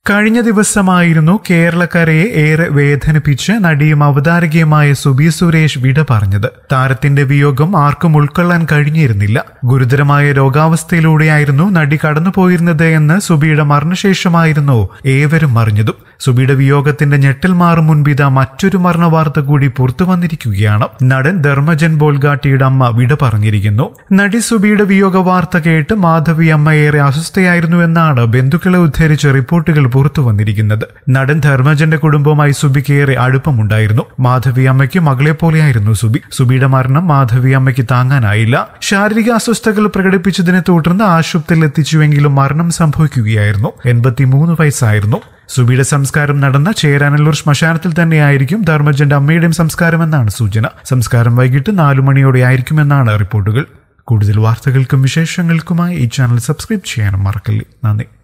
കഴിഞ്ഞ ദിവസമായിരുന്നു കേരളക്കരയെ ഏറെ വേദനിപ്പിച്ച് നടിയും അവതാരകയുമായ സുബി സുരേഷ് വിട പറഞ്ഞത് താരത്തിന്റെ വിയോഗം ആർക്കും ഉൾക്കൊള്ളാൻ കഴിഞ്ഞിരുന്നില്ല ഗുരുതരമായ രോഗാവസ്ഥയിലൂടെയായിരുന്നു നടി കടന്നുപോയിരുന്നത് എന്ന് സുബിയുടെ മരണശേഷമായിരുന്നു ഏവരും അറിഞ്ഞതും സുബിയുടെ വിയോഗത്തിന്റെ ഞെട്ടൽ മാറും മുൻപിത മറ്റൊരു മരണ വാർത്ത കൂടി പുറത്തു വന്നിരിക്കുകയാണ് നടൻ ധർമ്മജൻ ബോൾഗാട്ടിയുടെ അമ്മ വിട പറഞ്ഞിരിക്കുന്നു നടി സുബിയുടെ വിയോഗ വാർത്ത കേട്ട് മാധവി അമ്മ ഏറെ അസ്വസ്ഥയായിരുന്നു എന്നാണ് ബന്ധുക്കളെ ഉദ്ധരിച്ച് റിപ്പോർട്ടുകൾ പുറത്തു വന്നിരിക്കുന്നത് നടൻ ധർമ്മജന്റെ കുടുംബവുമായി സുബിക്ക് ഏറെ അടുപ്പമുണ്ടായിരുന്നു മാധവി അമ്മയ്ക്ക് മകളെ പോലെയായിരുന്നു സുബി സുബിയുടെ മരണം മാധവി അമ്മയ്ക്ക് താങ്ങാനായില്ല ശാരീരിക അസ്വസ്ഥതകൾ പ്രകടിപ്പിച്ചതിനെ തുടർന്ന് ആശുപത്രിയിൽ എത്തിച്ചുവെങ്കിലും മരണം സംഭവിക്കുകയായിരുന്നു എൺപത്തിമൂന്ന് വയസ്സായിരുന്നു സുബിയുടെ സംസ്കാരം നടന്ന ചേരാനല്ലൂർ ശ്മശാനത്തിൽ തന്നെയായിരിക്കും ധർമ്മജന്റെ അമ്മയുടെയും സംസ്കാരമെന്നാണ് സൂചന സംസ്കാരം വൈകിട്ട് നാലു മണിയോടെ ആയിരിക്കുമെന്നാണ് റിപ്പോർട്ടുകൾ കൂടുതൽ വാർത്തകൾക്കും വിശേഷങ്ങൾക്കുമായി ഈ ചാനൽ സബ്സ്ക്രൈബ് ചെയ്യാനും മറക്കല്ലേ നന്ദി